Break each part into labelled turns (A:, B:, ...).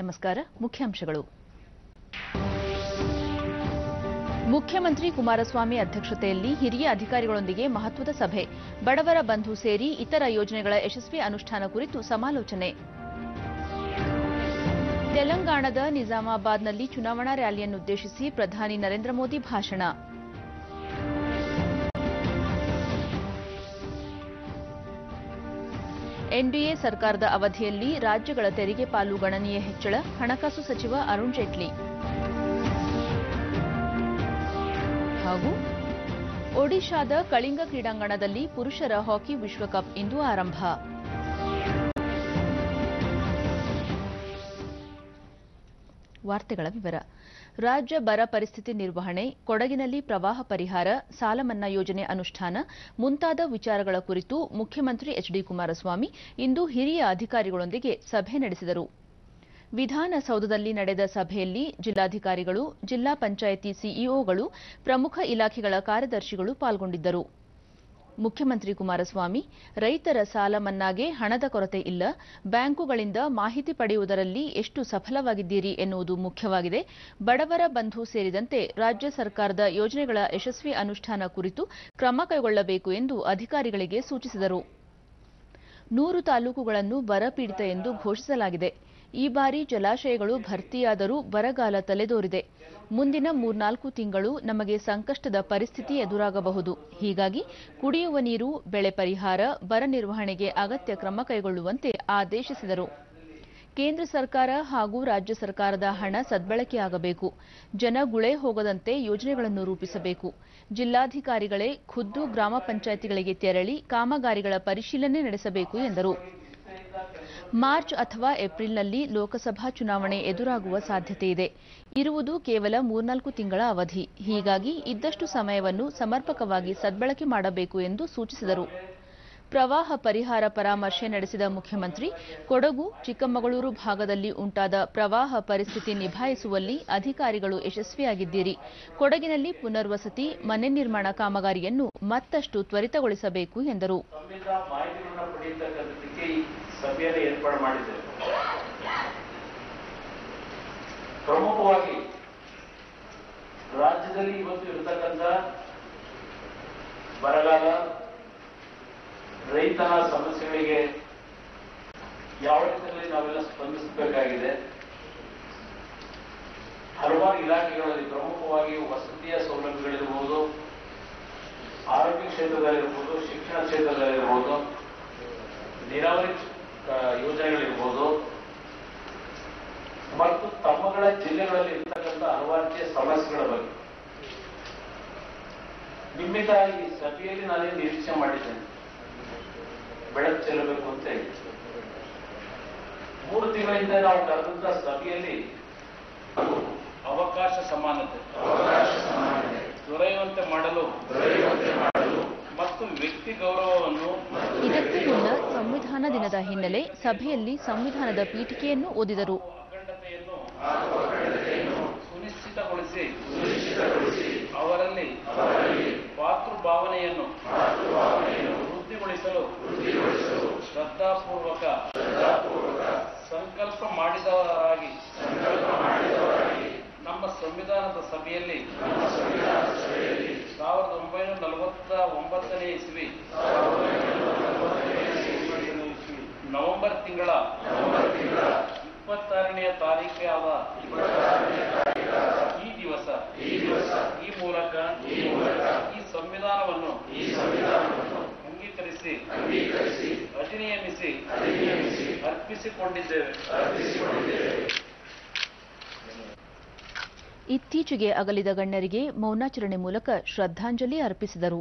A: ನಮಸ್ಕಾರ ಮುಖ್ಯಾಂಶಗಳು ಮುಖ್ಯಮಂತ್ರಿ ಕುಮಾರಸ್ವಾಮಿ ಅಧ್ಯಕ್ಷತೆಯಲ್ಲಿ ಹಿರಿಯ ಅಧಿಕಾರಿಗಳೊಂದಿಗೆ ಮಹತ್ವದ ಸಭೆ ಬಡವರ ಬಂಧು ಸೇರಿ ಇತರ ಯೋಜನೆಗಳ ಯಶಸ್ವಿ ಅನುಷ್ಠಾನ ಕುರಿತು ಸಮಾಲೋಚನೆ ತೆಲಂಗಾಣದ ನಿಜಾಮಾಬಾದ್ನಲ್ಲಿ ಚುನಾವಣಾ ರ್ಯಾಲಿಯನ್ನುದ್ದೇಶಿಸಿ ಪ್ರಧಾನಿ ನರೇಂದ್ರ ಮೋದಿ ಭಾಷಣ ಎನ್ಡಿಎ ಸರ್ಕಾರದ ಅವಧಿಯಲ್ಲಿ ರಾಜ್ಯಗಳ ತೆರಿಗೆ ಪಾಲು ಗಣನೀಯ ಹೆಚ್ಚಳ ಹಣಕಾಸು ಸಚಿವ ಅರುಣ್ ಜೇಟ್ಲಿ ಹಾಗೂ ಒಡಿಶಾದ ಕಳಿಂಗ ಕ್ರೀಡಾಂಗಣದಲ್ಲಿ ಪುರುಷರ ಹಾಕಿ ವಿಶ್ವಕಪ್ ಇಂದು ಆರಂಭ ವಾರ್ತೆಗಳ ವಿವರ ರಾಜ್ಯ ಬರ ಪರಿಸ್ಥಿತಿ ನಿರ್ವಹಣೆ ಕೊಡಗಿನಲ್ಲಿ ಪ್ರವಾಹ ಪರಿಹಾರ ಸಾಲ ಮನ್ನಾ ಯೋಜನೆ ಅನುಷ್ಠಾನ ಮುಂತಾದ ವಿಚಾರಗಳ ಕುರಿತು ಮುಖ್ಯಮಂತ್ರಿ ಎಚ್ ಡಿ ಕುಮಾರಸ್ವಾಮಿ ಇಂದು ಹಿರಿಯ ಅಧಿಕಾರಿಗಳೊಂದಿಗೆ ಸಭೆ ನಡೆಸಿದರು ವಿಧಾನಸೌಧದಲ್ಲಿ ನಡೆದ ಸಭೆಯಲ್ಲಿ ಜಿಲ್ಲಾಧಿಕಾರಿಗಳು ಜಿಲ್ಲಾ ಪಂಚಾಯಿತಿ ಸಿಇಒಗಳು ಪ್ರಮುಖ ಇಲಾಖೆಗಳ ಕಾರ್ಯದರ್ಶಿಗಳು ಪಾಲ್ಗೊಂಡಿದ್ದರು ಮುಖ್ಯಮಂತ್ರಿ ಕುಮಾರಸ್ವಾಮಿ ರೈತರ ಸಾಲ ಮನ್ನಾಗೆ ಹಣದ ಕೊರತೆ ಇಲ್ಲ ಬ್ಯಾಂಕುಗಳಿಂದ ಮಾಹಿತಿ ಪಡೆಯುವುದರಲ್ಲಿ ಎಷ್ಟು ಸಫಲವಾಗಿದ್ದೀರಿ ಎನ್ನುವುದು ಮುಖ್ಯವಾಗಿದೆ ಬಡವರ ಬಂಧು ಸೇರಿದಂತೆ ರಾಜ್ಯ ಸರ್ಕಾರದ ಯೋಜನೆಗಳ ಯಶಸ್ವಿ ಅನುಷ್ಠಾನ ಕುರಿತು ಕ್ರಮ ಕೈಗೊಳ್ಳಬೇಕು ಎಂದು ಅಧಿಕಾರಿಗಳಿಗೆ ಸೂಚಿಸಿದರು ನೂರು ತಾಲೂಕುಗಳನ್ನು ಬರಪೀಡಿತ ಎಂದು ಘೋಷಿಸಲಾಗಿದೆ ಈ ಬಾರಿ ಜಲಾಶಯಗಳು ಭರ್ತಿಯಾದರೂ ಬರಗಾಲ ತಲೆದೋರಿದೆ ಮುಂದಿನ ಮೂರ್ನಾಲ್ಕು ತಿಂಗಳು ನಮಗೆ ಸಂಕಷ್ಟದ ಪರಿಸ್ಥಿತಿ ಎದುರಾಗಬಹುದು ಹೀಗಾಗಿ ಕುಡಿಯುವ ನೀರು ಬೆಳೆ ಪರಿಹಾರ ಬರ ನಿರ್ವಹಣೆಗೆ ಅಗತ್ಯ ಕ್ರಮ ಕೈಗೊಳ್ಳುವಂತೆ ಆದೇಶಿಸಿದರು ಕೇಂದ್ರ ಸರ್ಕಾರ ಹಾಗೂ ರಾಜ್ಯ ಸರ್ಕಾರದ ಹಣ ಸದ್ಬಳಕೆಯಾಗಬೇಕು ಜನ ಗುಳೆ ಹೋಗದಂತೆ ಯೋಜನೆಗಳನ್ನು ರೂಪಿಸಬೇಕು ಜಿಲ್ಲಾಧಿಕಾರಿಗಳೇ ಖುದ್ದು ಗ್ರಾಮ ಪಂಚಾಯಿತಿಗಳಿಗೆ ತೆರಳಿ ಕಾಮಗಾರಿಗಳ ಪರಿಶೀಲನೆ ನಡೆಸಬೇಕು ಎಂದರು ಮಾರ್ಚ್ ಅಥವಾ ಏಪ್ರಿಲ್ನಲ್ಲಿ ಲೋಕಸಭಾ ಚುನಾವಣೆ ಎದುರಾಗುವ ಸಾಧ್ಯತೆಯಿದೆ ಇರುವುದು ಕೇವಲ ಮೂರ್ನಾಲ್ಕು ತಿಂಗಳ ಅವಧಿ ಹೀಗಾಗಿ ಇದ್ದಷ್ಟು ಸಮಯವನ್ನು ಸಮರ್ಪಕವಾಗಿ ಸದ್ಬಳಕೆ ಮಾಡಬೇಕು ಎಂದು ಸೂಚಿಸಿದರು ಪ್ರವಾಹ ಪರಿಹಾರ ಪರಾಮರ್ಶೆ ನಡೆಸಿದ ಮುಖ್ಯಮಂತ್ರಿ ಕೊಡಗು ಚಿಕ್ಕಮಗಳೂರು ಭಾಗದಲ್ಲಿ ಉಂಟಾದ ಪ್ರವಾಹ ಪರಿಸ್ಥಿತಿ ನಿಭಾಯಿಸುವಲ್ಲಿ ಅಧಿಕಾರಿಗಳು ಯಶಸ್ವಿಯಾಗಿದ್ದೀರಿ ಕೊಡಗಿನಲ್ಲಿ ಪುನರ್ವಸತಿ ಮನೆ ನಿರ್ಮಾಣ ಕಾಮಗಾರಿಯನ್ನು ಮತ್ತಷ್ಟು ತ್ವರಿತಗೊಳಿಸಬೇಕು ಎಂದರು
B: ತಮ್ಮಿಂದ ಮಾಹಿತಿಗಳನ್ನ ಪಡೆಯತಕ್ಕಂಥದ್ದಕ್ಕೆ ಈ ಸಭೆಯನ್ನು ಏರ್ಪಾಡು ಮಾಡಿದ್ದೇವೆ ಪ್ರಮುಖವಾಗಿ ರಾಜ್ಯದಲ್ಲಿ ಇವತ್ತು ಇರತಕ್ಕಂಥ ಬರಗಾಲ ರೈತನ ಸಮಸ್ಯೆಗಳಿಗೆ ಯಾವ ರೀತಿಯಲ್ಲಿ ನಾವೆಲ್ಲ ಸ್ಪಂದಿಸಬೇಕಾಗಿದೆ ಹಲವಾರು ಇಲಾಖೆಗಳಲ್ಲಿ ಪ್ರಮುಖವಾಗಿ ವಸತಿಯ ಸೌಲಭ್ಯಗಳಿರ್ಬೋದು ಆರೋಗ್ಯ ಕ್ಷೇತ್ರದಲ್ಲಿರ್ಬೋದು ಶಿಕ್ಷಣ ಕ್ಷೇತ್ರದಲ್ಲಿರ್ಬೋದು ನೀರಾವರಿ ಆ, ಯೋಜನೆಗಳಿರ್ಬೋದು ಮತ್ತು ತಮ್ಮಗಳ ಜಿಲ್ಲೆಗಳಲ್ಲಿ ಇರ್ತಕ್ಕಂಥ ಹಲವಾರು ರೀತಿಯ ಸಮಸ್ಯೆಗಳ ಬಗ್ಗೆ ನಿಮ್ಮಿಂದ ಈ ಸಭೆಯಲ್ಲಿ ನಾನೇನು ನಿರೀಕ್ಷೆ ಮಾಡಿದ್ದೇನೆ ಬೆಳಕು ಚೆಲ್ಲಬೇಕು ಅಂತ ಹೇಳಿ ಮೂರು ತಿಂಗಳಿಂದ ನಾವು ಕರೆದಂತ ಸಭೆಯಲ್ಲಿ ಅವಕಾಶ ಸಮಾನತೆ ದೊರೆಯುವಂತೆ ಮಾಡಲು ಮತ್ತು ವ್ಯಕ್ತಿ ಗೌರವವನ್ನು
A: ಇದಕ್ಕೂ ಮುನ್ನ ಸಂವಿಧಾನ ದಿನದ ಹಿನ್ನೆಲೆ ಸಭೆಯಲ್ಲಿ ಸಂವಿಧಾನದ ಪೀಠಿಕೆಯನ್ನು ಓದಿದರು
B: ಅಖಂಡತೆಯನ್ನು ಸುನಿಶ್ಚಿತಗೊಳಿಸಿ ಅವರಲ್ಲಿ ಮಾತೃಭಾವನೆಯನ್ನು ವೃದ್ಧಿಗೊಳಿಸಲು ಶ್ರದ್ಧಾಪೂರ್ವಕ ಸಂಕಲ್ಪ ಮಾಡಿದವರಾಗಿ ನಮ್ಮ ಸಂವಿಧಾನದ ಸಭೆಯಲ್ಲಿ ಸಾವಿರದ ಒಂಬೈನೂರ ನಲವತ್ತ ಒಂಬತ್ತನೇ ಇಸ್ವಿ ನವೆಂಬರ್ ತಿಂಗಳ ಇಪ್ಪತ್ತಾರನೆಯ ತಾರೀಖೆ ಆದ ಈ ದಿವಸ ಈ ಮೂಲಕ ಈ ಸಂವಿಧಾನವನ್ನು ಅಂಗೀಕರಿಸಿ ಅಧಿನಿಯಮಿಸಿ ಅರ್ಪಿಸಿಕೊಂಡಿದ್ದೇವೆ
A: ಇತ್ತೀಚೆಗೆ ಅಗಲಿದ ಗಣ್ಯರಿಗೆ ಮೌನಾಚರಣೆ ಮೂಲಕ ಶ್ರದ್ಧಾಂಜಲಿ ಅರ್ಪಿಸಿದರು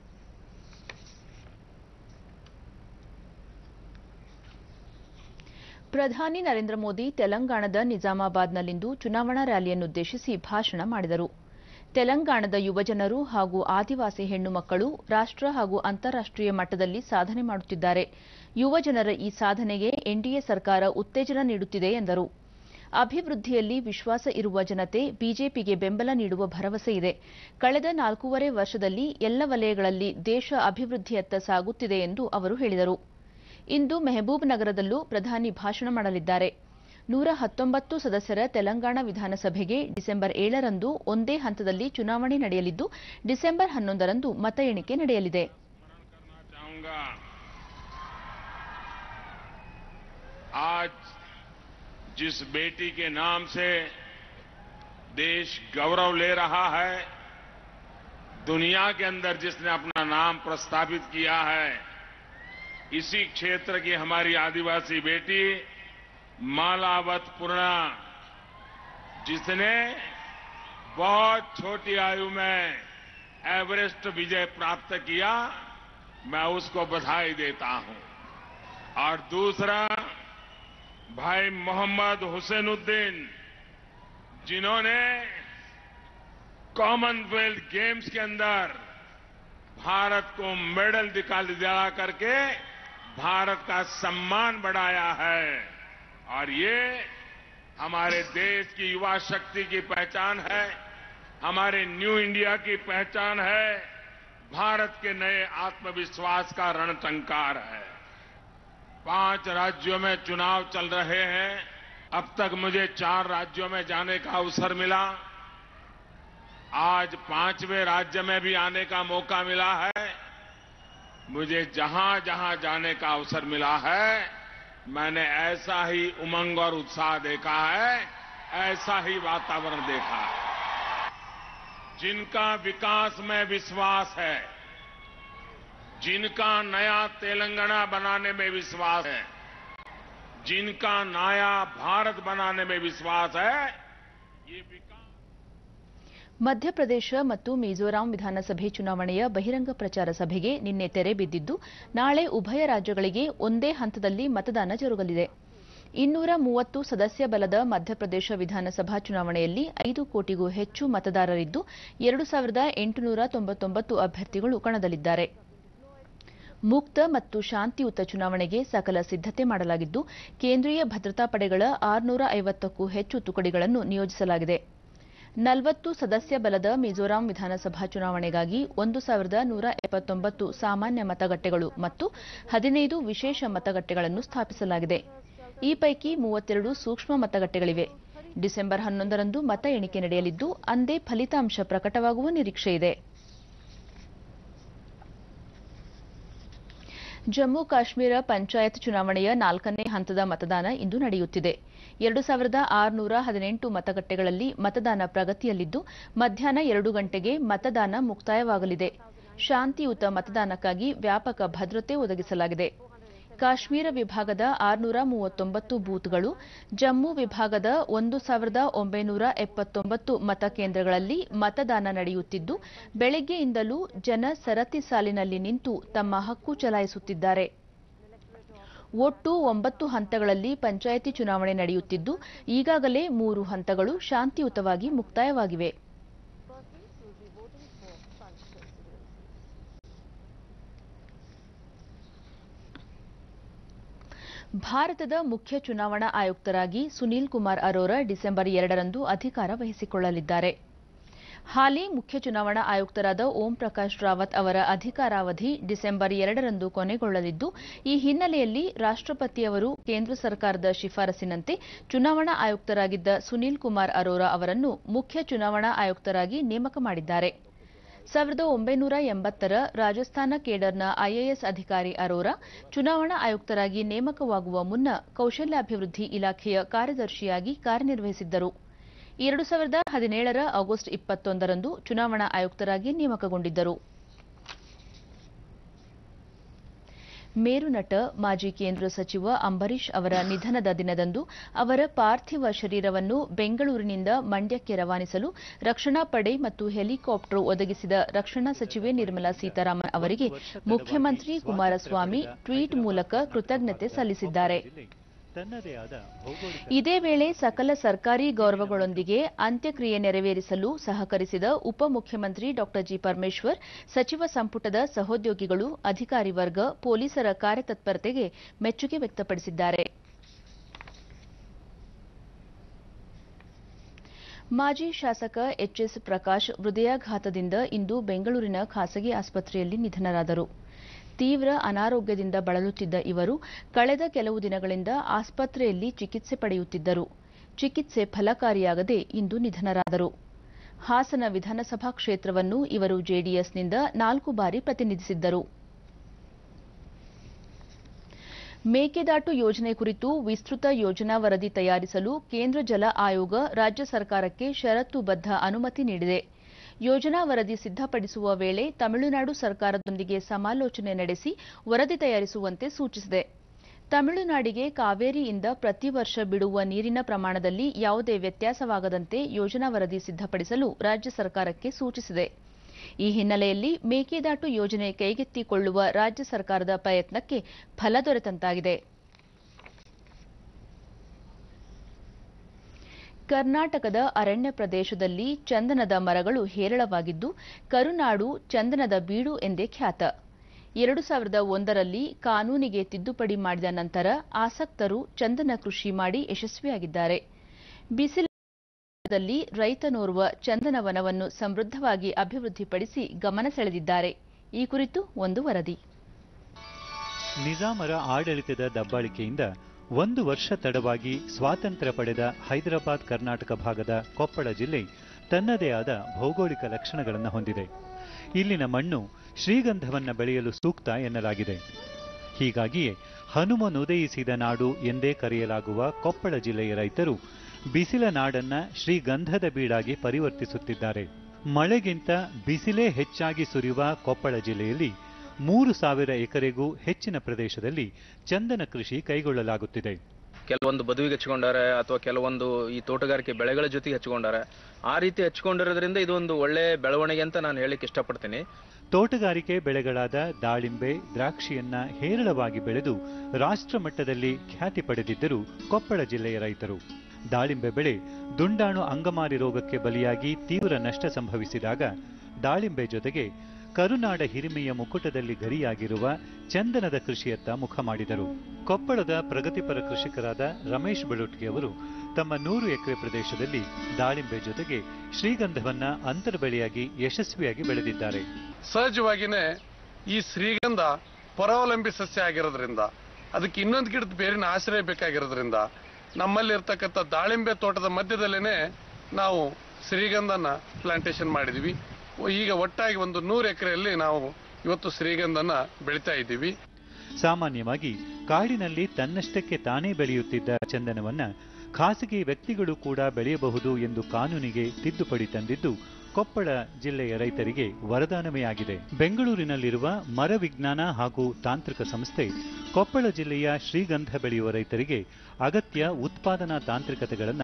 A: ಪ್ರಧಾನಿ ನರೇಂದ್ರ ಮೋದಿ ತೆಲಂಗಾಣದ ನಿಜಾಮಾಬಾದ್ನಲ್ಲಿಂದು ಚುನಾವಣಾ ರ್ಯಾಲಿಯನ್ನುದ್ದೇಶಿಸಿ ಭಾಷಣ ಮಾಡಿದರು ತೆಲಂಗಾಣದ ಯುವಜನರು ಹಾಗೂ ಆದಿವಾಸಿ ಹೆಣ್ಣು ಮಕ್ಕಳು ರಾಷ್ಟ್ರ ಹಾಗೂ ಅಂತಾರಾಷ್ಟ್ರೀಯ ಮಟ್ಟದಲ್ಲಿ ಸಾಧನೆ ಮಾಡುತ್ತಿದ್ದಾರೆ ಯುವಜನರ ಈ ಸಾಧನೆಗೆ ಎನ್ಡಿಎ ಸರ್ಕಾರ ಉತ್ತೇಜನ ನೀಡುತ್ತಿದೆ ಎಂದರು ಅಭಿವೃದ್ಧಿಯಲ್ಲಿ ವಿಶ್ವಾಸ ಇರುವ ಜನತೆ ಬಿಜೆಪಿಗೆ ಬೆಂಬಲ ನೀಡುವ ಭರವಸೆ ಇದೆ ಕಳೆದ ನಾಲ್ಕೂವರೆ ವರ್ಷದಲ್ಲಿ ಎಲ್ಲ ವಲಯಗಳಲ್ಲಿ ದೇಶ ಅಭಿವೃದ್ಧಿಯತ್ತ ಸಾಗುತ್ತಿದೆ ಎಂದು ಅವರು ಹೇಳಿದರು ಇಂದು ಮೆಹಬೂಬ್ ನಗರದಲ್ಲೂ ಪ್ರಧಾನಿ ಭಾಷಣ ಮಾಡಲಿದ್ದಾರೆ ನೂರ ಹತ್ತೊಂಬತ್ತು ಸದಸ್ಯರ ತೆಲಂಗಾಣ ವಿಧಾನಸಭೆಗೆ ಡಿಸೆಂಬರ್ ಏಳರಂದು ಒಂದೇ ಹಂತದಲ್ಲಿ ಚುನಾವಣೆ ನಡೆಯಲಿದ್ದು ಡಿಸೆಂಬರ್ ಹನ್ನೊಂದರಂದು ಮತ ಎಣಿಕೆ ನಡೆಯಲಿದೆ
C: करना चाहूंगा आज जिस बेटी के नाम से देश गौरव ले रहा है दुनिया के अंदर जिसने अपना नाम प्रस्तावित किया है इसी क्षेत्र की हमारी आदिवासी बेटी मालावत पूर्णा जिसने बहुत छोटी आयु में एवरेस्ट विजय प्राप्त किया मैं उसको बधाई देता हूं और दूसरा भाई मोहम्मद हुसैनुद्दीन जिन्होंने कॉमनवेल्थ गेम्स के अंदर भारत को मेडल निकाल दिला करके भारत का सम्मान बढ़ाया है और ये हमारे देश की युवा शक्ति की पहचान है हमारे न्यू इंडिया की पहचान है भारत के नए आत्मविश्वास का रणटंकार है पांच राज्यों में चुनाव चल रहे हैं अब तक मुझे चार राज्यों में जाने का अवसर मिला आज पांचवें राज्य में भी आने का मौका मिला है मुझे जहां जहां जाने का अवसर मिला है मैंने ऐसा ही उमंग और उत्साह देखा है ऐसा ही वातावरण देखा है जिनका विकास में विश्वास है जिनका नया तेलंगाना बनाने में विश्वास है जिनका नया भारत बनाने में विश्वास है ये विकास
A: ಮಧ್ಯಪ್ರದೇಶ ಮತ್ತು ಮಿಜೋರಾಂ ವಿಧಾನಸಭೆ ಚುನಾವಣೆಯ ಬಹಿರಂಗ ಪ್ರಚಾರ ಸಭೆಗೆ ನಿನ್ನೆ ತೆರೆ ಬಿದ್ದಿದ್ದು ನಾಳೆ ಉಭಯ ರಾಜ್ಯಗಳಿಗೆ ಒಂದೇ ಹಂತದಲ್ಲಿ ಮತದಾನ ಜರುಗಲಿದೆ ಇನ್ನೂರ ಮೂವತ್ತು ಸದಸ್ಯ ಬಲದ ಮಧ್ಯಪ್ರದೇಶ ವಿಧಾನಸಭಾ ಚುನಾವಣೆಯಲ್ಲಿ ಐದು ಕೋಟಿಗೂ ಹೆಚ್ಚು ಮತದಾರರಿದ್ದು ಎರಡು ಸಾವಿರದ ಎಂಟುನೂರ ತೊಂಬತ್ತೊಂಬತ್ತು ಅಭ್ಯರ್ಥಿಗಳು ಕಣದಲ್ಲಿದ್ದಾರೆ ಮುಕ್ತ ಮತ್ತು ಶಾಂತಿಯುತ ಚುನಾವಣೆಗೆ ಸಕಲ ಸಿದ್ದತೆ ಮಾಡಲಾಗಿದ್ದು ಕೇಂದ್ರೀಯ ಭದ್ರತಾ ಪಡೆಗಳ ಆರುನೂರ ಐವತ್ತಕ್ಕೂ ಹೆಚ್ಚು ತುಕಡಿಗಳನ್ನು ನಿಯೋಜಿಸಲಾಗಿದೆ ನಲವತ್ತು ಸದಸ್ಯ ಬಲದ ಮಿಜೋರಾಂ ವಿಧಾನಸಭಾ ಚುನಾವಣೆಗಾಗಿ ಒಂದು ಸಾವಿರದ ನೂರ ಎಪ್ಪತ್ತೊಂಬತ್ತು ಸಾಮಾನ್ಯ ಮತಗಟ್ಟೆಗಳು ಮತ್ತು ಹದಿನೈದು ವಿಶೇಷ ಮತಗಟ್ಟೆಗಳನ್ನು ಸ್ಥಾಪಿಸಲಾಗಿದೆ ಈ ಪೈಕಿ ಮೂವತ್ತೆರಡು ಸೂಕ್ಷ್ಮ ಮತಗಟ್ಟೆಗಳಿವೆ ಡಿಸೆಂಬರ್ ಹನ್ನೊಂದರಂದು ಮತ ಎಣಿಕೆ ನಡೆಯಲಿದ್ದು ಅಂದೇ ಫಲಿತಾಂಶ ಪ್ರಕಟವಾಗುವ ನಿರೀಕ್ಷೆಯಿದೆ ಜಮ್ಮು ಕಾಶ್ಮೀರ ಪಂಚಾಯತ್ ಚುನಾವಣೆಯ ನಾಲ್ಕನೇ ಹಂತದ ಮತದಾನ ಇಂದು ನಡೆಯುತ್ತಿದೆ ಎರಡು ಸಾವಿರದ ಆರುನೂರ ಹದಿನೆಂಟು ಮತಗಟ್ಟೆಗಳಲ್ಲಿ ಮತದಾನ ಪ್ರಗತಿಯಲ್ಲಿದ್ದು ಮಧ್ಯಾಹ್ನ ಎರಡು ಗಂಟೆಗೆ ಮತದಾನ ಮುಕ್ತಾಯವಾಗಲಿದೆ ಶಾಂತಿಯುತ ಮತದಾನಕ್ಕಾಗಿ ವ್ಯಾಪಕ ಭದ್ರತೆ ಒದಗಿಸಲಾಗಿದೆ ಕಾಶ್ಮೀರ ವಿಭಾಗದ ಆರುನೂರ ಮೂವತ್ತೊಂಬತ್ತು ಬೂತ್ಗಳು ಜಮ್ಮು ವಿಭಾಗದ ಒಂದು ಸಾವಿರದ ಒಂಬೈನೂರ ಎಪ್ಪತ್ತೊಂಬತ್ತು ಮತಕೇಂದ್ರಗಳಲ್ಲಿ ಮತದಾನ ನಡೆಯುತ್ತಿದ್ದು ಬೆಳಗ್ಗೆಯಿಂದಲೂ ಜನ ಸರತಿ ಸಾಲಿನಲ್ಲಿ ನಿಂತು ತಮ್ಮ ಹಕ್ಕು ಚಲಾಯಿಸುತ್ತಿದ್ದಾರೆ ಒಟ್ಟು ಒಂಬತ್ತು ಹಂತಗಳಲ್ಲಿ ಪಂಚಾಯಿತಿ ಚುನಾವಣೆ ನಡೆಯುತ್ತಿದ್ದು ಈಗಾಗಲೇ ಮೂರು ಹಂತಗಳು ಶಾಂತಿಯುತವಾಗಿ ಮುಕ್ತಾಯವಾಗಿವೆ ಭಾರತದ ಮುಖ್ಯ ಚುನಾವಣಾ ಆಯುಕ್ತರಾಗಿ ಸುನೀಲ್ ಕುಮಾರ್ ಅರೋರಾ ಡಿಸೆಂಬರ್ ಎರಡರಂದು ಅಧಿಕಾರ ವಹಿಸಿಕೊಳ್ಳಲಿದ್ದಾರೆ ಹಾಲಿ ಮುಖ್ಯ ಚುನಾವಣಾ ಆಯುಕ್ತರಾದ ಓಂ ಪ್ರಕಾಶ್ ರಾವತ್ ಅವರ ಅಧಿಕಾರಾವಧಿ ಡಿಸೆಂಬರ್ ಎರಡರಂದು ಕೊನೆಗೊಳ್ಳಲಿದ್ದು ಈ ಹಿನ್ನೆಲೆಯಲ್ಲಿ ರಾಷ್ಟ್ರಪತಿಯವರು ಕೇಂದ್ರ ಸರ್ಕಾರದ ಶಿಫಾರಸಿನಂತೆ ಚುನಾವಣಾ ಆಯುಕ್ತರಾಗಿದ್ದ ಸುನೀಲ್ ಕುಮಾರ್ ಅರೋರಾ ಅವರನ್ನು ಮುಖ್ಯ ಚುನಾವಣಾ ಆಯುಕ್ತರಾಗಿ ನೇಮಕ ಮಾಡಿದ್ದಾರೆ ಸಾವಿರದ ಒಂಬೈನೂರ ಎಂಬತ್ತರ ರಾಜಸ್ಥಾನ ಕೇಡರ್ನ ಐಎಎಸ್ ಅಧಿಕಾರಿ ಅರೋರಾ ಚುನಾವಣಾ ಆಯುಕ್ತರಾಗಿ ನೇಮಕವಾಗುವ ಮುನ್ನ ಕೌಶಲ್ಯಾಭಿವೃದ್ಧಿ ಇಲಾಖೆಯ ಕಾರ್ಯದರ್ಶಿಯಾಗಿ ಕಾರ್ಯನಿರ್ವಹಿಸಿದ್ದರು ಎರಡು ಸಾವಿರದ ಹದಿನೇಳರ ಆಗಸ್ಟ್ ಇಪ್ಪತ್ತೊಂದರಂದು ಚುನಾವಣಾ ಆಯುಕ್ತರಾಗಿ ನೇಮಕಗೊಂಡಿದ್ದರು ಮೇರು ನಟ ಮಾಜಿ ಕೇಂದ್ರ ಸಚಿವ ಅಂಬರೀಶ್ ಅವರ ನಿಧನದ ದಿನದಂದು ಅವರ ಪಾರ್ಥಿವ ಶರೀರವನ್ನು ಬೆಂಗಳೂರಿನಿಂದ ಮಂಡ್ಯಕ್ಕೆ ರವಾನಿಸಲು ರಕ್ಷಣಾ ಪಡೆ ಮತ್ತು ಹೆಲಿಕಾಪ್ಟರ್ ಒದಗಿಸಿದ ರಕ್ಷಣಾ ಸಚಿವೆ ನಿರ್ಮಲಾ ಸೀತಾರಾಮನ್ ಅವರಿಗೆ ಮುಖ್ಯಮಂತ್ರಿ ಕುಮಾರಸ್ವಾಮಿ ಟ್ವೀಟ್ ಮೂಲಕ ಕೃತಜ್ಞತೆ ಸಲ್ಲಿಸಿದ್ದಾರೆ
D: ತನ್ನದೇ ಆದ ಭೌಗೋಳಿಕ
A: ಇದೇ ವೇಳೆ ಸಕಲ ಸರ್ಕಾರಿ ಗೌರವಗಳೊಂದಿಗೆ ಅಂತ್ಯಕ್ರಿಯೆ ನೆರವೇರಿಸಲು ಸಹಕರಿಸಿದ ಉಪಮುಖ್ಯಮಂತ್ರಿ ಡಾ ಜಿ ಪರಮೇಶ್ವರ್ ಸಚಿವ ಸಂಪುಟದ ಸಹೋದ್ಯೋಗಿಗಳು ಅಧಿಕಾರಿ ವರ್ಗ ಪೊಲೀಸರ ಕಾರ್ಯತತ್ಪರತೆಗೆ ಮೆಚ್ಚುಗೆ ವ್ಯಕ್ತಪಡಿಸಿದ್ದಾರೆ ಮಾಜಿ ಶಾಸಕ ಎಚ್ಎಸ್ ಪ್ರಕಾಶ್ ಹೃದಯಾಘಾತದಿಂದ ಇಂದು ಬೆಂಗಳೂರಿನ ಖಾಸಗಿ ಆಸ್ಪತ್ರೆಯಲ್ಲಿ ನಿಧನರಾದರು ತೀವ್ರ ಅನಾರೋಗ್ಯದಿಂದ ಬಳಲುತ್ತಿದ್ದ ಇವರು ಕಳೆದ ಕೆಲವು ದಿನಗಳಿಂದ ಆಸ್ಪತ್ರೆಯಲ್ಲಿ ಚಿಕಿತ್ಸೆ ಪಡೆಯುತ್ತಿದ್ದರು ಚಿಕಿತ್ಸೆ ಫಲಕಾರಿಯಾಗದೆ ಇಂದು ನಿಧನರಾದರು ಹಾಸನ ವಿಧಾನಸಭಾ ಕ್ಷೇತ್ರವನ್ನು ಇವರು ಜೆಡಿಎಸ್ನಿಂದ ನಾಲ್ಕು ಬಾರಿ ಪ್ರತಿನಿಧಿಸಿದ್ದರು ಮೇಕೆದಾಟು ಯೋಜನೆ ಕುರಿತು ವಿಸ್ತೃತ ಯೋಜನಾ ವರದಿ ತಯಾರಿಸಲು ಕೇಂದ್ರ ಜಲ ಆಯೋಗ ರಾಜ್ಯ ಸರ್ಕಾರಕ್ಕೆ ಷರತ್ತುಬದ್ಧ ಅನುಮತಿ ನೀಡಿದೆ ಯೋಜನಾ ವರದಿ ಸಿದ್ದಪಡಿಸುವ ವೇಳೆ ತಮಿಳುನಾಡು ಸರ್ಕಾರದೊಂದಿಗೆ ಸಮಾಲೋಚನೆ ನಡೆಸಿ ವರದಿ ತಯಾರಿಸುವಂತೆ ಸೂಚಿಸಿದೆ ತಮಿಳುನಾಡಿಗೆ ಕಾವೇರಿಯಿಂದ ಪ್ರತಿ ವರ್ಷ ಬಿಡುವ ನೀರಿನ ಪ್ರಮಾಣದಲ್ಲಿ ಯಾವುದೇ ವ್ಯತ್ಯಾಸವಾಗದಂತೆ ಯೋಜನಾ ವರದಿ ಸಿದ್ದಪಡಿಸಲು ರಾಜ್ಯ ಸರ್ಕಾರಕ್ಕೆ ಸೂಚಿಸಿದೆ ಈ ಹಿನ್ನೆಲೆಯಲ್ಲಿ ಮೇಕೆದಾಟು ಯೋಜನೆ ಕೈಗೆತ್ತಿಕೊಳ್ಳುವ ರಾಜ್ಯ ಸರ್ಕಾರದ ಪ್ರಯತ್ನಕ್ಕೆ ಫಲ ದೊರೆತಂತಾಗಿದೆ ಕರ್ನಾಟಕದ ಅರಣ್ಯ ಪ್ರದೇಶದಲ್ಲಿ ಚಂದನದ ಮರಗಳು ಹೇರಳವಾಗಿದ್ದು ಕರುನಾಡು ಚಂದನದ ಬೀಡು ಎಂದೇ ಖ್ಯಾತ ಎರಡು ಸಾವಿರದ ಒಂದರಲ್ಲಿ ಕಾನೂನಿಗೆ ತಿದ್ದುಪಡಿ ಮಾಡಿದ ನಂತರ ಆಸಕ್ತರು ಚಂದನ ಕೃಷಿ ಮಾಡಿ ಯಶಸ್ವಿಯಾಗಿದ್ದಾರೆ ಬಿಸಿಲಲ್ಲಿ ರೈತನೋರ್ವ ಚಂದನ ವನವನ್ನು ಸಮೃದ್ಧವಾಗಿ ಅಭಿವೃದ್ಧಿಪಡಿಸಿ ಗಮನ ಸೆಳೆದಿದ್ದಾರೆ ಈ ಕುರಿತು ಒಂದು ವರದಿ
D: ನಿಜಾಮರ ಆಡಳಿತದ ದಬ್ಬಾಳಿಕೆಯಿಂದ ಒಂದು ವರ್ಷ ತಡವಾಗಿ ಸ್ವಾತಂತ್ರ್ಯ ಪಡೆದ ಹೈದರಾಬಾದ್ ಕರ್ನಾಟಕ ಭಾಗದ ಕೊಪ್ಪಳ ಜಿಲ್ಲೆ ತನ್ನದೇ ಆದ ಭೌಗೋಳಿಕ ಲಕ್ಷಣಗಳನ್ನು ಹೊಂದಿದೆ ಇಲ್ಲಿನ ಮಣ್ಣು ಶ್ರೀಗಂಧವನ್ನ ಬೆಳೆಯಲು ಸೂಕ್ತ ಎನ್ನಲಾಗಿದೆ ಹೀಗಾಗಿಯೇ ಹನುಮನುದಯಿಸಿದ ನಾಡು ಎಂದೇ ಕರೆಯಲಾಗುವ ಕೊಪ್ಪಳ ಜಿಲ್ಲೆಯ ರೈತರು ಬಿಸಿಲ ನಾಡನ್ನ ಶ್ರೀಗಂಧದ ಬೀಡಾಗಿ ಪರಿವರ್ತಿಸುತ್ತಿದ್ದಾರೆ ಮಳೆಗಿಂತ ಬಿಸಿಲೇ ಹೆಚ್ಚಾಗಿ ಸುರಿಯುವ ಕೊಪ್ಪಳ ಜಿಲ್ಲೆಯಲ್ಲಿ ಮೂರು ಸಾವಿರ ಎಕರೆಗೂ ಹೆಚ್ಚಿನ ಪ್ರದೇಶದಲ್ಲಿ ಚಂದನ ಕೃಷಿ ಕೈಗೊಳ್ಳಲಾಗುತ್ತಿದೆ
E: ಕೆಲವೊಂದು ಬದುವಿಗೆ ಹಚ್ಕೊಂಡಾರೆ ಅಥವಾ ಕೆಲವೊಂದು ಈ ತೋಟಗಾರಿಕೆ ಬೆಳೆಗಳ ಜೊತೆಗೆ ಹಚ್ಕೊಂಡಾರೆ ಆ ರೀತಿ ಹಚ್ಕೊಂಡಿರೋದ್ರಿಂದ ಇದೊಂದು ಒಳ್ಳೆ ಬೆಳವಣಿಗೆ ಅಂತ ನಾನು ಹೇಳಿಕ್ಕೆ ಇಷ್ಟಪಡ್ತೀನಿ
D: ತೋಟಗಾರಿಕೆ ಬೆಳೆಗಳಾದ ದಾಳಿಂಬೆ ದ್ರಾಕ್ಷಿಯನ್ನ ಹೇರಳವಾಗಿ ಬೆಳೆದು ರಾಷ್ಟ್ರ ಮಟ್ಟದಲ್ಲಿ ಖ್ಯಾತಿ ಪಡೆದಿದ್ದರು ಕೊಪ್ಪಳ ಜಿಲ್ಲೆಯ ರೈತರು ದಾಳಿಂಬೆ ಬೆಳೆ ದುಂಡಾಣು ಅಂಗಮಾರಿ ರೋಗಕ್ಕೆ ಬಲಿಯಾಗಿ ತೀವ್ರ ನಷ್ಟ ಸಂಭವಿಸಿದಾಗ ದಾಳಿಂಬೆ ಜೊತೆಗೆ ಕರುನಾಡ ಹಿರಿಮೆಯ ಮುಕುಟದಲ್ಲಿ ಗರಿಯಾಗಿರುವ ಚಂದನದ ಕೃಷಿಯತ್ತ ಮುಖ ಮಾಡಿದರು ಕೊಪ್ಪಳದ ಪ್ರಗತಿಪರ ಕೃಷಿಕರಾದ ರಮೇಶ್ ಬೆಳುಟ್ಗೆ ಅವರು ತಮ್ಮ ನೂರು ಎಕರೆ ಪ್ರದೇಶದಲ್ಲಿ ದಾಳಿಂಬೆ ಜೊತೆಗೆ ಶ್ರೀಗಂಧವನ್ನ ಅಂತರ್ಬೆಳೆಯಾಗಿ ಯಶಸ್ವಿಯಾಗಿ ಬೆಳೆದಿದ್ದಾರೆ
F: ಸಹಜವಾಗಿಯೇ ಈ ಶ್ರೀಗಂಧ ಪರಾವಲಂಬಿ ಸಸ್ಯ ಆಗಿರೋದ್ರಿಂದ ಅದಕ್ಕೆ ಇನ್ನೊಂದು ಗಿಡದ ಬೇರಿನ ಆಶ್ರಯ ಬೇಕಾಗಿರೋದ್ರಿಂದ ನಮ್ಮಲ್ಲಿ ಇರ್ತಕ್ಕಂಥ ದಾಳಿಂಬೆ ತೋಟದ ಮಧ್ಯದಲ್ಲೇನೆ ನಾವು ಶ್ರೀಗಂಧನ ಪ್ಲಾಂಟೇಶನ್ ಮಾಡಿದ್ವಿ ಈಗ ಒಟ್ಟಾಗಿ ಒಂದು ನೂರು ಎಕರೆಯಲ್ಲಿ ನಾವು ಇವತ್ತು ಶ್ರೀಗಂಧನ ಬೆಳಿತಾ ಇದ್ದೀವಿ
D: ಸಾಮಾನ್ಯವಾಗಿ ಕಾಡಿನಲ್ಲಿ ತನ್ನಷ್ಟಕ್ಕೆ ತಾನೇ ಬೆಳೆಯುತ್ತಿದ್ದ ಚಂದನವನ್ನ ಖಾಸಗಿ ವ್ಯಕ್ತಿಗಳು ಕೂಡ ಬೆಳೆಯಬಹುದು ಎಂದು ಕಾನೂನಿಗೆ ತಿದ್ದುಪಡಿ ತಂದಿದ್ದು ಕೊಪ್ಪಳ ಜಿಲ್ಲೆಯ ರೈತರಿಗೆ ವರದಾನವೇ ಆಗಿದೆ ಬೆಂಗಳೂರಿನಲ್ಲಿರುವ ಮರ ವಿಜ್ಞಾನ ಹಾಗೂ ತಾಂತ್ರಿಕ ಸಂಸ್ಥೆ ಕೊಪ್ಪಳ ಜಿಲ್ಲೆಯ ಶ್ರೀಗಂಧ ಬೆಳೆಯುವ ರೈತರಿಗೆ ಅಗತ್ಯ ಉತ್ಪಾದನಾ ತಾಂತ್ರಿಕತೆಗಳನ್ನು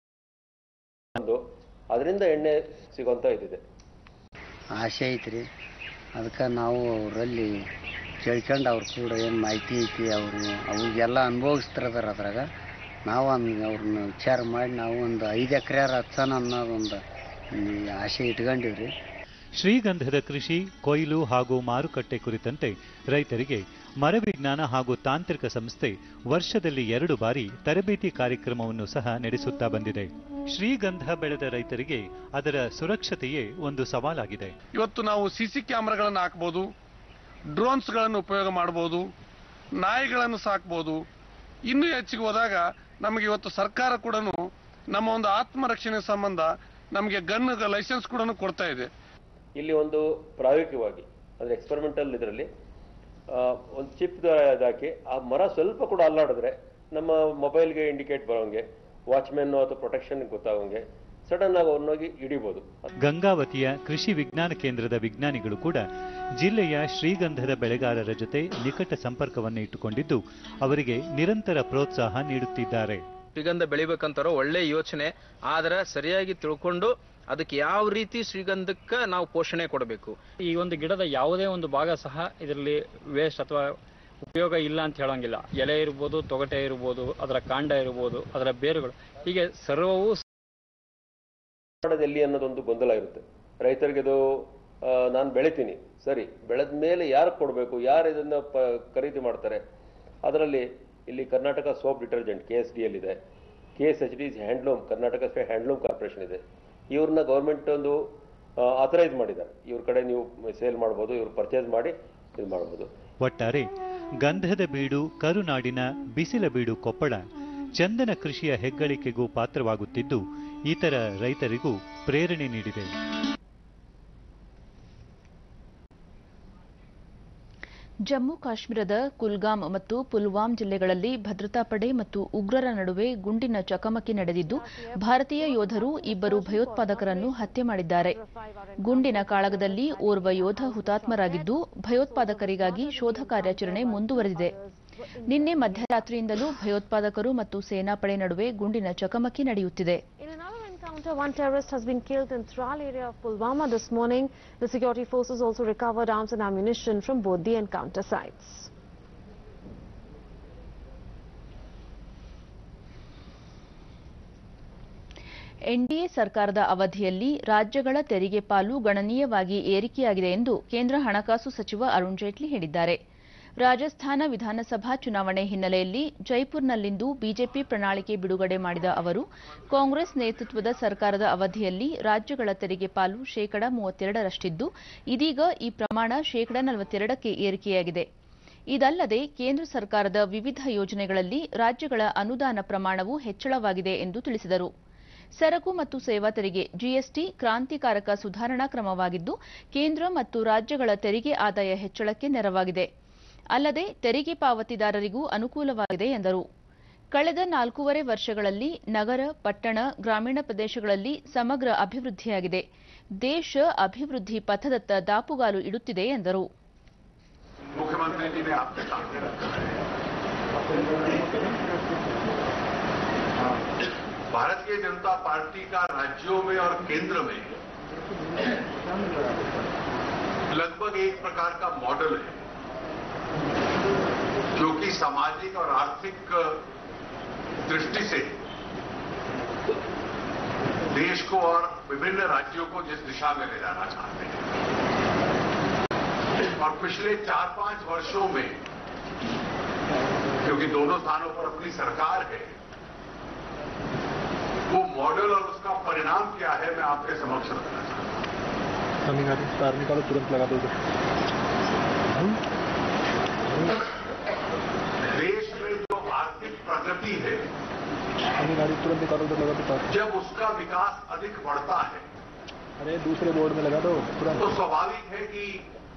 G: ಒಂದು ಅದರಿಂದ ಎಣ್ಣೆ ಸಿಗೋಂಥ ಇದಿದೆ
H: ಆಸೆ ಐತ್ರಿ ಅದಕ್ಕೆ ನಾವು ಅವರಲ್ಲಿ ಕೇಳ್ಕೊಂಡು ಅವ್ರ ಕೂಡ ಏನು ಮಾಹಿತಿ ಐತಿ ಅವರು ಅವ್ರಿಗೆಲ್ಲ ಅನುಭವಿಸ್ತಿರದಾರ ಅದ್ರಾಗ ನಾವು ಹಂಗೆ ಅವ್ರನ್ನ ವಿಚಾರ ಮಾಡಿ ನಾವು ಒಂದು ಐದು ಎಕರೆ ಹಚ್ಚೋಣ ಅನ್ನೋದೊಂದು ಈ ಆಸೆ ಇಟ್ಕೊಂಡಿವ್ರಿ
D: ಶ್ರೀಗಂಧದ ಕೃಷಿ ಕೊಯ್ಲು ಹಾಗೂ ಮಾರುಕಟ್ಟೆ ಕುರಿತಂತೆ ರೈತರಿಗೆ ಮರವಿಜ್ಞಾನ ಹಾಗೂ ತಾಂತ್ರಿಕ ಸಂಸ್ಥೆ ವರ್ಷದಲ್ಲಿ ಎರಡು ಬಾರಿ ತರಬೇತಿ ಕಾರ್ಯಕ್ರಮವನ್ನು ಸಹ ನಡೆಸುತ್ತಾ ಬಂದಿದೆ ಶ್ರೀಗಂಧ ಬೆಳೆದ ರೈತರಿಗೆ ಅದರ ಸುರಕ್ಷತೆಯೇ ಒಂದು ಸವಾಲಾಗಿದೆ
F: ಇವತ್ತು ನಾವು ಸಿ ಸಿ ಕ್ಯಾಮ್ರಾಗಳನ್ನು ಹಾಕ್ಬೋದು ಡ್ರೋನ್ಸ್ಗಳನ್ನು ಉಪಯೋಗ ಮಾಡ್ಬೋದು ನಾಯಿಗಳನ್ನು ಸಾಕ್ಬೋದು ಇನ್ನೂ ಹೆಚ್ಚಿಗೆ ಹೋದಾಗ ನಮಗೆ ಇವತ್ತು ಸರ್ಕಾರ ಕೂಡ ನಮ್ಮ ಒಂದು ಆತ್ಮರಕ್ಷಣೆ ಸಂಬಂಧ ನಮಗೆ ಗನ್ ಲೈಸೆನ್ಸ್ ಕೂಡ ಕೊಡ್ತಾ ಇದೆ
G: ಇಲ್ಲಿ ಒಂದು ಪ್ರಾಯೋಗಿಕವಾಗಿ ಅಂದರೆ ಎಕ್ಸ್ಪೆರಿಮೆಂಟಲ್ ಇದರಲ್ಲಿ ಒಂದು ಚಿಪ್ ಹಾಕಿ ಆ ಮರ ಸ್ವಲ್ಪ ಕೂಡ ಅಲ್ಲಾಡಿದ್ರೆ ನಮ್ಮ ಮೊಬೈಲ್ಗೆ ಇಂಡಿಕೇಟ್ ಬರೋಂಗೆ ವಾಚ್ಮೆನ್ ಅಥವಾ ಪ್ರೊಟೆಕ್ಷನ್ ಗೊತ್ತಾಗೋಂಗೆ ಸಡನ್ ಆಗಿ ಅವ್ರನ್ನೋಗಿ ಹಿಡಿಬೋದು
D: ಗಂಗಾವತಿಯ ಕೃಷಿ ವಿಜ್ಞಾನ ಕೇಂದ್ರದ ವಿಜ್ಞಾನಿಗಳು ಕೂಡ ಜಿಲ್ಲೆಯ ಶ್ರೀಗಂಧದ ಬೆಳೆಗಾರರ ಜೊತೆ ನಿಕಟ ಸಂಪರ್ಕವನ್ನು ಇಟ್ಟುಕೊಂಡಿದ್ದು ಅವರಿಗೆ ನಿರಂತರ ಪ್ರೋತ್ಸಾಹ ನೀಡುತ್ತಿದ್ದಾರೆ
E: ಶ್ರೀಗಂಧ ಬೆಳಿಬೇಕಂತಾರೋ ಒಳ್ಳೆ ಯೋಚನೆ ಆದ್ರೆ ಸರಿಯಾಗಿ ತಿಳ್ಕೊಂಡು ಅದಕ್ಕೆ ಯಾವ ರೀತಿ ಶ್ರೀಗಂಧಕ್ಕೆ ನಾವು ಪೋಷಣೆ ಕೊಡಬೇಕು
I: ಈ ಒಂದು ಗಿಡದ ಯಾವುದೇ ಒಂದು ಭಾಗ ಸಹ ಇದರಲ್ಲಿ ವೇಸ್ಟ್ ಅಥವಾ ಉಪಯೋಗ ಇಲ್ಲ ಅಂತ ಹೇಳೋಂಗಿಲ್ಲ ಎಲೆ ಇರ್ಬೋದು ತೊಗಟೆ ಇರ್ಬೋದು ಅದರ ಕಾಂಡ ಇರ್ಬೋದು ಅದರ ಬೇರುಗಳು ಹೀಗೆ ಸರ್ವವೂ
G: ಮಾಡೋದು ಎಲ್ಲಿ ಅನ್ನೋದೊಂದು ಗೊಂದಲ ಇರುತ್ತೆ ರೈತರಿಗೆ ಇದು ನಾನು ಬೆಳಿತೀನಿ ಸರಿ ಬೆಳೆದ ಮೇಲೆ ಯಾರು ಕೊಡಬೇಕು ಯಾರು ಇದನ್ನ ಪ ಖರೀದಿ ಮಾಡ್ತಾರೆ ಅದರಲ್ಲಿ ಇಲ್ಲಿ Karnataka soap detergent K S D L ಇದೆ K S H D handloom Karnataka state handloom corporation ಇದೆ ಇವ್ರನ್ನ ಗೌರ್ಮೆಂಟ್ ಒಂದು ಆಥರೈಸ್ ಮಾಡಿದ್ದಾರೆ ಇವ್ರ ಕಡೆ ನೀವು ಸೇಲ್ ಮಾಡ್ಬೋದು ಇವ್ರು ಪರ್ಚೇಸ್ ಮಾಡಿ ಇದು ಮಾಡ್ಬೋದು
D: ಒಟ್ಟಾರೆ ಗಂಧದ ಬೀಡು ಕರುನಾಡಿನ ಬಿಸಿಲ ಬೀಡು ಕೊಪ್ಪಳ ಚಂದನ ಕೃಷಿಯ ಹೆಗ್ಗಳಿಕೆಗೂ ಪಾತ್ರವಾಗುತ್ತಿದ್ದು ಇತರ ರೈತರಿಗೂ ಪ್ರೇರಣೆ ನೀಡಿದೆ
A: ಜಮ್ಮು ಕಾಶ್ಮೀರದ ಕುಲ್ಗಾಮ್ ಮತ್ತು ಪುಲ್ವಾಮ್ ಜಿಲ್ಲೆಗಳಲ್ಲಿ ಭದ್ರತಾ ಪಡೆ ಮತ್ತು ಉಗ್ರರ ನಡುವೆ ಗುಂಡಿನ ಚಕಮಕಿ ನಡೆದಿದ್ದು ಭಾರತೀಯ ಯೋಧರು ಇಬ್ಬರು ಭಯೋತ್ಪಾದಕರನ್ನು ಹತ್ಯೆ ಮಾಡಿದ್ದಾರೆ ಗುಂಡಿನ ಕಾಳಗದಲ್ಲಿ ಓರ್ವ ಯೋಧ ಹುತಾತ್ಮರಾಗಿದ್ದು ಭಯೋತ್ಪಾದಕರಿಗಾಗಿ ಶೋಧ ಕಾರ್ಯಾಚರಣೆ ಮುಂದುವರೆದಿದೆ ನಿನ್ನೆ ಮಧ್ಯರಾತ್ರಿಯಿಂದಲೂ ಭಯೋತ್ಪಾದಕರು ಮತ್ತು ಸೇನಾಪಡೆ ನಡುವೆ ಗುಂಡಿನ ಚಕಮಕಿ ನಡೆಯುತ್ತಿದೆ
J: In another encounter, one terrorist has been killed in Tral area of Pulwama this morning. The security forces also recovered arms and ammunition from both the encounter sites.
A: NDA ಸರ್ಕಾರದ ಅವಧಿಯಲ್ಲಿ ರಾಜ್ಯಗಳ ತೆರಿಗೆ ಪಾಲು ಗಣನೀಯವಾಗಿ ಏರಿಕೆಯಾಗಿದೆ ಎಂದು ಕೇಂದ್ರ ಹಣಕಾಸು ಸಚಿವ ಅರುಣ್ ಜೇಟ್ಲಿ ಹೇಳಿದ್ದಾರೆ ರಾಜಸ್ಥಾನ ವಿಧಾನಸಭಾ ಚುನಾವಣೆ ಹಿನ್ನೆಲೆಯಲ್ಲಿ ಜೈಪುರ್ನಲ್ಲಿಂದು ಬಿಜೆಪಿ ಪ್ರಣಾಳಿಕೆ ಬಿಡುಗಡೆ ಮಾಡಿದ ಅವರು ಕಾಂಗ್ರೆಸ್ ನೇತೃತ್ವದ ಸರ್ಕಾರದ ಅವಧಿಯಲ್ಲಿ ರಾಜ್ಯಗಳ ತೆರಿಗೆ ಪಾಲು ಶೇಕಡ ಮೂವತ್ತೆರಡರಷ್ಟಿದ್ದು ಇದೀಗ ಈ ಪ್ರಮಾಣ ಶೇಕಡ ನಲವತ್ತೆರಡಕ್ಕೆ ಏರಿಕೆಯಾಗಿದೆ ಇದಲ್ಲದೆ ಕೇಂದ್ರ ಸರ್ಕಾರದ ವಿವಿಧ ಯೋಜನೆಗಳಲ್ಲಿ ರಾಜ್ಯಗಳ ಅನುದಾನ ಪ್ರಮಾಣವೂ ಹೆಚ್ಚಳವಾಗಿದೆ ಎಂದು ತಿಳಿಸಿದರು ಸರಕು ಮತ್ತು ಸೇವಾ ತೆರಿಗೆ ಜಿಎಸ್ಟಿ ಕ್ರಾಂತಿಕಾರಕ ಸುಧಾರಣಾ ಕ್ರಮವಾಗಿದ್ದು ಕೇಂದ್ರ ಮತ್ತು ರಾಜ್ಯಗಳ ತೆರಿಗೆ ಆದಾಯ ಹೆಚ್ಚಳಕ್ಕೆ ನೆರವಾಗಿದೆ ಅಲ್ಲದೆ ತೆರಿಗೆ ಪಾವತಿದಾರರಿಗೂ ಅನುಕೂಲವಾಗಿದೆ ಎಂದರು ಕಳೆದ ನಾಲ್ಕೂವರೆ ವರ್ಷಗಳಲ್ಲಿ ನಗರ ಪಟ್ಟಣ ಗ್ರಾಮೀಣ ಪ್ರದೇಶಗಳಲ್ಲಿ ಸಮಗ್ರ ಅಭಿವೃದ್ಧಿಯಾಗಿದೆ ದೇಶ ಅಭಿವೃದ್ಧಿ ಪಥದತ್ತ ದಾಪುಗಾಲು ಇಡುತ್ತಿದೆ ಎಂದರು
K: मुख्यमंत्री जी ने आपके सामने रखा है भारतीय जनता पार्टी का राज्यों में और केंद्र में लगभग एक प्रकार का मॉडल है जो कि सामाजिक और आर्थिक दृष्टि से देश को और विभिन्न राज्यों को जिस दिशा में ले जाना चाहते हैं और पिछले चार पांच वर्षों में क्योंकि दोनों स्थानों पर अपनी सरकार है वो मॉडल और उसका परिणाम क्या है मैं आपके समक्ष रखना चाहता हूं
L: तार निकालो तुरंत लगा दो
K: देश में जो आर्थिक प्रगति है
L: गाड़ी तुरंत निकालो उधर लगा दो तार
K: जब उसका विकास अधिक बढ़ता है
L: अरे दूसरे बोर्ड में लगा दो तुरंत
K: तो स्वाभाविक है कि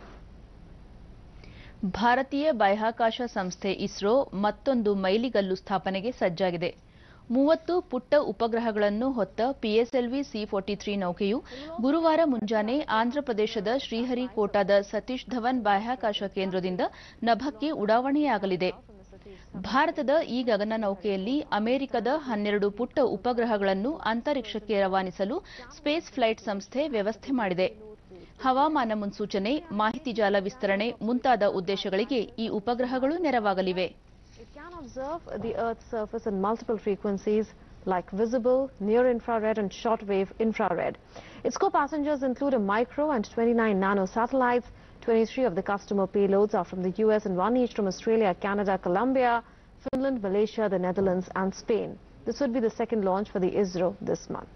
A: ಭಾರತೀಯ ಬಾಹ್ಯಾಕಾಶ ಸಂಸ್ಥೆ ಇಸ್ರೋ ಮತ್ತೊಂದು ಮೈಲಿಗಲ್ಲು ಸ್ಥಾಪನೆಗೆ ಸಜ್ಜಾಗಿದೆ ಮೂವತ್ತು ಪುಟ್ಟ ಉಪಗ್ರಹಗಳನ್ನು ಹೊತ್ತ ಪಿಎಸ್ಎಲ್ವಿ ಸಿ ಫೋರ್ಟಿ ತ್ರೀ ನೌಕೆಯು ಗುರುವಾರ ಮುಂಜಾನೆ ಆಂಧ್ರಪ್ರದೇಶದ ಶ್ರೀಹರಿಕೋಟಾದ ಸತೀಶ್ ಧವನ್ ಬಾಹ್ಯಾಕಾಶ ಕೇಂದ್ರದಿಂದ ನಭಕ್ಕೆ ಉಡಾವಣೆಯಾಗಲಿದೆ ಭಾರತದ ಈ ಗಗನ ನೌಕೆಯಲ್ಲಿ ಅಮೆರಿಕದ ಹನ್ನೆರಡು ಪುಟ್ಟ ಉಪಗ್ರಹಗಳನ್ನು ಅಂತರಿಕ್ಷಕ್ಕೆ ರವಾನಿಸಲು ಸ್ಪೇಸ್ ಫ್ಲೈಟ್ ಸಂಸ್ಥೆ ವ್ಯವಸ್ಥೆ ಮಾಡಿದೆ ಹವಾಮಾನ ಮುನ್ಸೂಚನೆ ಮಾಹಿತಿ ಜಾಲ ವಿಸ್ತರಣೆ ಮುಂತಾದ ಉದ್ದೇಶಗಳಿಗೆ ಈ ಉಪಗ್ರಹಗಳು ನೆರವಾಗಲಿವೆ
J: It can observe the Earth's surface in multiple frequencies like visible, near infrared and shortwave infrared. Its co-passengers include a micro and 29 nano satellites. 23 of the customer payloads are from the US and one each from Australia, Canada, Colombia, Finland, Malaysia, the Netherlands and Spain. This would be the second launch for the ISRO this month.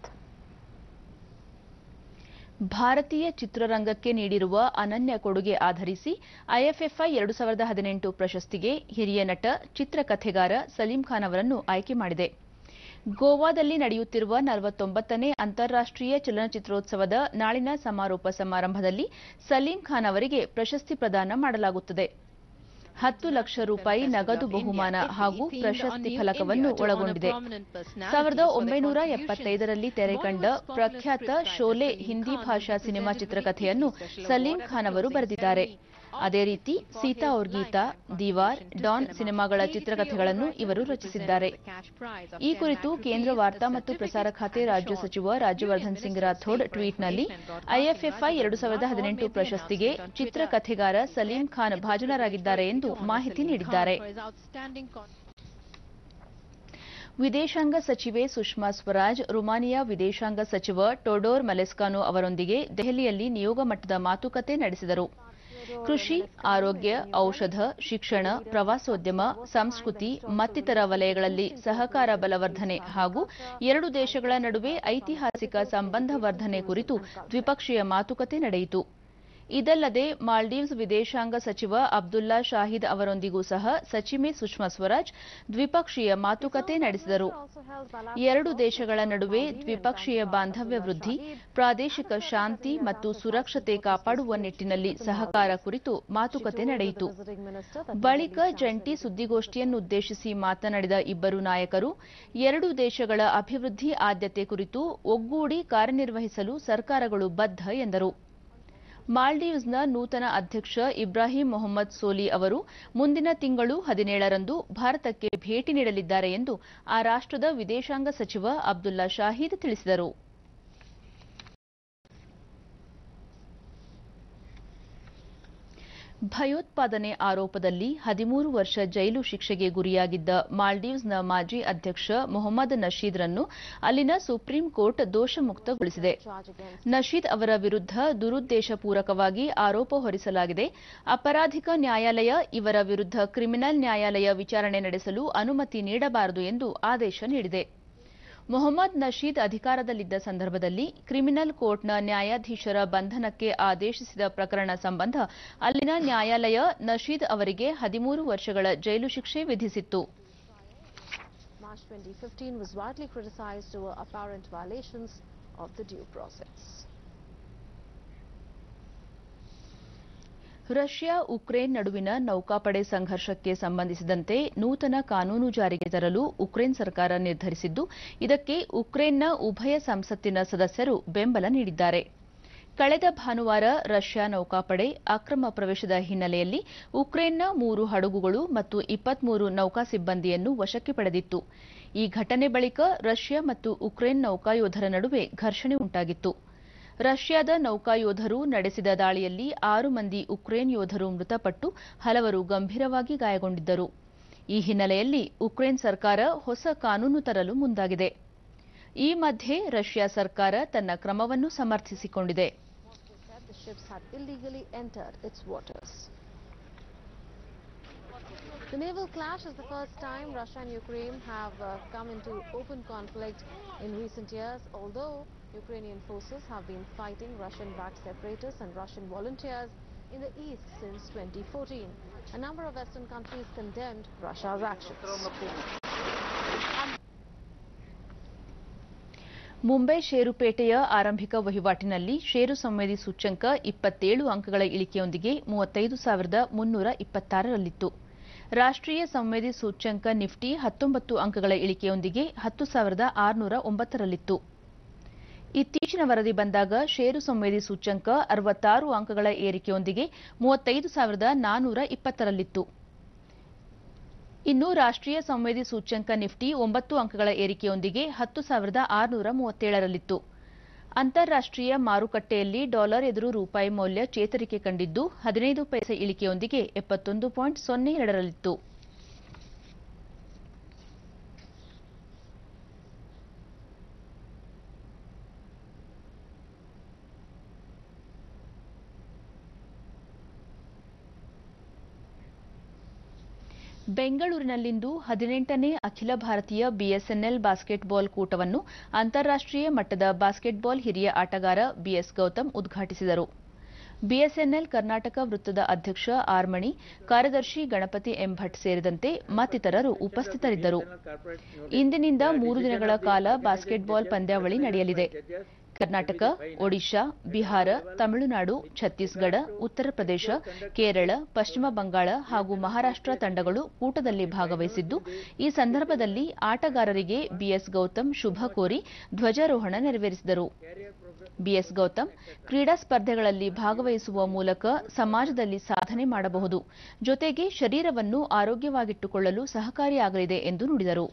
A: ಭಾರತೀಯ ಚಿತ್ರರಂಗಕ್ಕೆ ನೀಡಿರುವ ಅನನ್ಯ ಕೊಡುಗೆ ಆಧರಿಸಿ IFFI ಎರಡು ಸಾವಿರದ ಹದಿನೆಂಟು ಪ್ರಶಸ್ತಿಗೆ ಹಿರಿಯ ನಟ ಚಿತ್ರಕಥೆಗಾರ ಸಲೀಂ ಖಾನ್ ಅವರನ್ನು ಆಯ್ಕೆ ಮಾಡಿದೆ ಗೋವಾದಲ್ಲಿ ನಡೆಯುತ್ತಿರುವ ನಲವತ್ತೊಂಬತ್ತನೇ ಅಂತಾರಾಷ್ಟೀಯ ಚಲನಚಿತ್ರೋತ್ಸವದ ನಾಳಿನ ಸಮಾರೋಪ ಸಮಾರಂಭದಲ್ಲಿ ಸಲೀಂ ಖಾನ್ ಅವರಿಗೆ ಪ್ರಶಸ್ತಿ ಪ್ರದಾನ ಮಾಡಲಾಗುತ್ತದೆ ಹತ್ತು ಲಕ್ಷ ರೂಪಾಯಿ ನಗದು ಬಹುಮಾನ ಹಾಗೂ ಪ್ರಶಸ್ತಿ ಫಲಕವನ್ನು ಒಳಗೊಂಡಿದೆ ಸಾವಿರದ ಒಂಬೈನೂರ ಎಪ್ಪತ್ತೈದರಲ್ಲಿ ತೆರೆಕಂಡ ಪ್ರಖ್ಯಾತ ಶೋಲೆ ಹಿಂದಿ ಭಾಷಾ ಸಿನಿಮಾ ಚಿತ್ರಕಥೆಯನ್ನು ಸಲೀಂ ಖಾನ್ ಅವರು ಬರೆದಿದ್ದಾರೆ ಅದೇ ರೀತಿ ಸೀತಾ ಔರ್ ಗೀತಾ ದಿವಾರ್ ಡಾನ್ ಸಿನಿಮಾಗಳ ಚಿತ್ರಕಥೆಗಳನ್ನು ಇವರು ರಚಿಸಿದ್ದಾರೆ ಈ ಕುರಿತು ಕೇಂದ್ರ ವಾರ್ತಾ ಮತ್ತು ಪ್ರಸಾರ ಖಾತೆ ರಾಜ್ಯ ಸಚಿವ ರಾಜ್ಯವರ್ಧನ್ ಸಿಂಗ್ ರಾಥೋಡ್ ಟ್ವೀಟ್ನಲ್ಲಿ ಐಎಫ್ಎಫ್ಐ ಎರಡು ಸಾವಿರದ ಹದಿನೆಂಟು ಪ್ರಶಸ್ತಿಗೆ ಚಿತ್ರಕಥೆಗಾರ ಸಲೀಂ ಖಾನ್ ಭಾಜನರಾಗಿದ್ದಾರೆ ಎಂದು ಮಾಹಿತಿ ನೀಡಿದ್ದಾರೆ ವಿದೇಶಾಂಗ ಸಚಿವೆ ಸುಷ್ಮಾ ಸ್ವರಾಜ್ ರುಮಾನಿಯಾ ವಿದೇಶಾಂಗ ಸಚಿವ ಟೊಡೋರ್ ಮಲೆಸ್ಕಾನೋ ಅವರೊಂದಿಗೆ ದೆಹಲಿಯಲ್ಲಿ ನಿಯೋಗ ಮಟ್ಟದ ಮಾತುಕತೆ ನಡೆಸಿದರು ಕೃಷಿ ಆರೋಗ್ಯ ಔಷಧ ಶಿಕ್ಷಣ ಪ್ರವಾಸೋದ್ಯಮ ಸಂಸ್ಕೃತಿ ಮತ್ತಿತರ ವಲಯಗಳಲ್ಲಿ ಸಹಕಾರ ಬಲವರ್ಧನೆ ಹಾಗೂ ಎರಡು ದೇಶಗಳ ನಡುವೆ ಐತಿಹಾಸಿಕ ಸಂಬಂಧ ವರ್ಧನೆ ಕುರಿತು ದ್ವಿಪಕ್ಷೀಯ ಮಾತುಕತೆ ನಡೆಯಿತು ಇದಲ್ಲದೆ ಮಾಲ್ಡೀವ್ಸ್ ವಿದೇಶಾಂಗ ಸಚಿವ ಅಬ್ದುಲ್ಲಾ ಶಾಹಿದ್ ಅವರೊಂದಿಗೂ ಸಹ ಸಚಿವೆ ಸುಷ್ಮಾ ಸ್ವರಾಜ್ ದ್ವಿಪಕ್ಷೀಯ ಮಾತುಕತೆ ನಡೆಸಿದರು ಎರಡು ದೇಶಗಳ ನಡುವೆ ದ್ವಿಪಕ್ಷೀಯ ಬಾಂಧವ್ಯ ವೃದ್ಧಿ ಪ್ರಾದೇಶಿಕ ಶಾಂತಿ ಮತ್ತು ಸುರಕ್ಷತೆ ಕಾಪಾಡುವ ನಿಟ್ಟಿನಲ್ಲಿ ಸಹಕಾರ ಕುರಿತು ಮಾತುಕತೆ ನಡೆಯಿತು ಬಳಿಕ ಜಂಟಿ ಸುದ್ದಿಗೋಷ್ಠಿಯನ್ನುದ್ದೇಶಿಸಿ ಮಾತನಾಡಿದ ಇಬ್ಬರು ನಾಯಕರು ಎರಡು ದೇಶಗಳ ಅಭಿವೃದ್ಧಿ ಆದ್ಯತೆ ಕುರಿತು ಒಗ್ಗೂಡಿ ಕಾರ್ಯನಿರ್ವಹಿಸಲು ಸರ್ಕಾರಗಳು ಬದ್ಧ ಎಂದರು ಮಾಲ್ಡೀವ್ಸ್ನ ನೂತನ ಅಧ್ಯಕ್ಷ ಇಬ್ರಾಹಿಂ ಮೊಹಮ್ಮದ್ ಸೋಲಿ ಅವರು ಮುಂದಿನ ತಿಂಗಳು ಹದಿನೇಳರಂದು ಭಾರತಕ್ಕೆ ಭೇಟಿ ನೀಡಲಿದ್ದಾರೆ ಎಂದು ಆ ರಾಷ್ಟದ ವಿದೇಶಾಂಗ ಸಚಿವ ಅಬ್ದುಲ್ಲಾ ಶಾಹೀದ್ ತಿಳಿಸಿದರು ಭಯೋತ್ಪಾದನೆ ಆರೋಪದಲ್ಲಿ ಹದಿಮೂರು ವರ್ಷ ಜೈಲು ಶಿಕ್ಷೆಗೆ ಗುರಿಯಾಗಿದ್ದ ಮಾಲ್ಡೀವ್ಸ್ನ ಮಾಜಿ ಅಧ್ಯಕ್ಷ ಮೊಹಮ್ಮದ್ ನಶೀದ್ರನ್ನು ಅಲ್ಲಿನ ಸುಪ್ರೀಂ ಕೋರ್ಟ್ ದೋಷಮುಕ್ತಗೊಳಿಸಿದೆ ನಶೀದ್ ಅವರ ವಿರುದ್ಧ ದುರುದ್ದೇಶಪೂರಕವಾಗಿ ಆರೋಪ ಹೊರಿಸಲಾಗಿದೆ ಅಪರಾಧಿಕ ನ್ಯಾಯಾಲಯ ಇವರ ವಿರುದ್ಧ ಕ್ರಿಮಿನಲ್ ನ್ಯಾಯಾಲಯ ವಿಚಾರಣೆ ನಡೆಸಲು ಅನುಮತಿ ನೀಡಬಾರದು ಎಂದು ಆದೇಶ ನೀಡಿದೆ ಮೊಹಮ್ಮದ್ ನಶೀದ್ ಅಧಿಕಾರದಲ್ಲಿದ್ದ ಸಂದರ್ಭದಲ್ಲಿ ಕ್ರಿಮಿನಲ್ ಕೋರ್ಟ್ನ ನ್ಯಾಯಾಧೀಶರ ಬಂಧನಕ್ಕೆ ಆದೇಶಿಸಿದ ಪ್ರಕರಣ ಸಂಬಂಧ ಅಲ್ಲಿನ ನ್ಯಾಯಾಲಯ ನಶೀದ್ ಅವರಿಗೆ ಹದಿಮೂರು ವರ್ಷಗಳ ಜೈಲು ಶಿಕ್ಷೆ ವಿಧಿಸಿತ್ತು
J: March 2015 was widely criticized over apparent violations of the due process.
A: Russia Ukraine ನಡುವಿನ ನೌಕಾಪಡೆ ಸಂಘರ್ಷಕ್ಕೆ ಸಂಬಂಧಿಸಿದಂತೆ ನೂತನ ಕಾನೂನು ಜಾರಿಗೆ ತರಲು ಉಕ್ರೇನ್ ಸರ್ಕಾರ ನಿರ್ಧರಿಸಿದ್ದು ಇದಕ್ಕೆ ಉಕ್ರೇನ್ನ ಉಭಯ ಸಂಸತ್ತಿನ ಸದಸ್ಯರು ಬೆಂಬಲ ನೀಡಿದ್ದಾರೆ ಕಳೆದ ಭಾನುವಾರ ರಷ್ಯಾ ನೌಕಾಪಡೆ ಅಕ್ರಮ ಪ್ರವೇಶದ ಹಿನ್ನೆಲೆಯಲ್ಲಿ ಉಕ್ರೇನ್ನ ಮೂರು ಹಡಗುಗಳು ಮತ್ತು ಇಪ್ಪತ್ಮೂರು ನೌಕಾ ಸಿಬ್ಬಂದಿಯನ್ನು ವಶಕ್ಕೆ ಪಡೆದಿತ್ತು ಈ ಘಟನೆ ಬಳಿಕ ರಷ್ಯಾ ಮತ್ತು ಉಕ್ರೇನ್ ನೌಕಾಯೋಧರ ನಡುವೆ ಘರ್ಷಣೆ ಉಂಟಾಗಿತ್ತು ರಷ್ಯಾದ ನೌಕಾಯೋಧರು ನಡೆಸಿದ ದಾಳಿಯಲ್ಲಿ ಆರು ಮಂದಿ ಉಕ್ರೇನ್ ಯೋಧರು ಮೃತಪಟ್ಟು ಹಲವರು ಗಂಭೀರವಾಗಿ ಗಾಯಗೊಂಡಿದ್ದರು ಈ ಹಿನ್ನೆಲೆಯಲ್ಲಿ ಉಕ್ರೇನ್ ಸರ್ಕಾರ ಹೊಸ ಕಾನೂನು ತರಲು ಮುಂದಾಗಿದೆ ಈ ಮಧ್ಯೆ ರಷ್ಯಾ ಸರ್ಕಾರ ತನ್ನ ಕ್ರಮವನ್ನು ಸಮರ್ಥಿಸಿಕೊಂಡಿದೆ
J: The ships had illegally entered its waters. The naval clash is the first time Russia and Ukraine have uh, come into open conflict in recent years, although Ukrainian forces have been fighting Russian-backed separatists and Russian volunteers in the east since 2014. A number of Western countries condemned Russia's actions.
A: Mumbai ಷೇರುಪೇಟೆಯ ಆರಂಭಿಕ ವಹಿವಾಟಿನಲ್ಲಿ ಷೇರು ಸಂವೇದಿ ಸೂಚ್ಯಂಕ ಇಪ್ಪತ್ತೇಳು ಅಂಕಗಳ ಇಳಿಕೆಯೊಂದಿಗೆ ಮೂವತ್ತೈದು ಸಾವಿರದ ಮುನ್ನೂರ ಇಪ್ಪತ್ತಾರರಲ್ಲಿತ್ತು ರಾಷ್ಟ್ರೀಯ ಸಂವೇದಿ ಸೂಚ್ಯಂಕ ನಿಫ್ಟಿ ಹತ್ತೊಂಬತ್ತು ಅಂಕಗಳ ಇಳಿಕೆಯೊಂದಿಗೆ ಹತ್ತು ಸಾವಿರದ ಆರುನೂರ ಒಂಬತ್ತರಲ್ಲಿತ್ತು ಇತ್ತೀಚಿನ ವರದಿ ಬಂದಾಗ ಷೇರು ಸಂವೇದಿ ಸೂಚ್ಯಂಕ ಅರವತ್ತಾರು ಅಂಕಗಳ ಏರಿಕೆಯೊಂದಿಗೆ ಮೂವತ್ತೈದು ಸಾವಿರದ ನಾನ್ನೂರ ಇಪ್ಪತ್ತರಲ್ಲಿತ್ತು ಇನ್ನು ರಾಷ್ಟ್ರೀಯ ಸಂವೇದಿ ಸೂಚ್ಯಂಕ ನಿಫ್ಟಿ ಒಂಬತ್ತು ಅಂಕಗಳ ಏರಿಕೆಯೊಂದಿಗೆ ಹತ್ತು ಸಾವಿರದ ಆರುನೂರ ಮೂವತ್ತೇಳರಲ್ಲಿತ್ತು ಅಂತಾರಾಷ್ಟ್ರೀಯ ಮಾರುಕಟ್ಟೆಯಲ್ಲಿ ಡಾಲರ್ ಎದುರು ರೂಪಾಯಿ ಮೌಲ್ಯ ಚೇತರಿಕೆ ಕಂಡಿದ್ದು ಹದಿನೈದು ಪೈಸೆ ಇಳಿಕೆಯೊಂದಿಗೆ ಎಪ್ಪತ್ತೊಂದು ಪಾಯಿಂಟ್ ಸೊನ್ನೆ ಎರಡರಲ್ಲಿತ್ತು ಬೆಂಗಳೂರಿನಲ್ಲಿಂದು ಹದಿನೆಂಟನೇ ಅಖಿಲ ಭಾರತೀಯ ಬಿಎಸ್ಎನ್ಎಲ್ ಬಾಸ್ಕೆಟ್ಬಾಲ್ ಕೂಟವನ್ನು ಅಂತಾರಾಷ್ಟ್ರೀಯ ಮಟ್ಟದ ಬಾಸ್ಕೆಟ್ಬಾಲ್ ಹಿರಿಯ ಆಟಗಾರ ಬಿಎಸ್ ಗೌತಮ್ ಉದ್ಘಾಟಿಸಿದರು ಬಿಎಸ್ಎನ್ಎಲ್ ಕರ್ನಾಟಕ ವೃತ್ತದ ಅಧ್ಯಕ್ಷ ಆರ್ಮಣಿ ಕಾರ್ಯದರ್ಶಿ ಗಣಪತಿ ಎಂ ಭಟ್ ಸೇರಿದಂತೆ ಮತ್ತಿತರರು ಉಪಸ್ಥಿತರಿದ್ದರು ಇಂದಿನಿಂದ ಮೂರು ದಿನಗಳ ಕಾಲ ಬಾಸ್ಕೆಟ್ಬಾಲ್ ಪಂದ್ಯಾವಳಿ ನಡೆಯಲಿದೆ ಕರ್ನಾಟಕ ಒಡಿಶಾ ಬಿಹಾರ ತಮಿಳುನಾಡು ಛತ್ತೀಸ್ಗಢ ಉತ್ತರ ಪ್ರದೇಶ ಕೇರಳ ಪಶ್ಚಿಮ ಬಂಗಾಳ ಹಾಗೂ ಮಹಾರಾಷ್ಟ್ರ ತಂಡಗಳು ಕೂಟದಲ್ಲಿ ಭಾಗವಹಿಸಿದ್ದು ಈ ಸಂದರ್ಭದಲ್ಲಿ ಆಟಗಾರರಿಗೆ ಬಿಎಸ್ ಗೌತಮ್ ಶುಭ ಕೋರಿ ಧ್ವಜಾರೋಹಣ ನೆರವೇರಿಸಿದರು ಬಿಎಸ್ ಗೌತಮ್ ಕ್ರೀಡಾ ಸ್ಪರ್ಧೆಗಳಲ್ಲಿ ಭಾಗವಹಿಸುವ ಮೂಲಕ ಸಮಾಜದಲ್ಲಿ ಸಾಧನೆ ಮಾಡಬಹುದು ಜೊತೆಗೆ ಶರೀರವನ್ನು ಆರೋಗ್ಯವಾಗಿಟ್ಟುಕೊಳ್ಳಲು ಸಹಕಾರಿಯಾಗಲಿದೆ ಎಂದು ನುಡಿದರು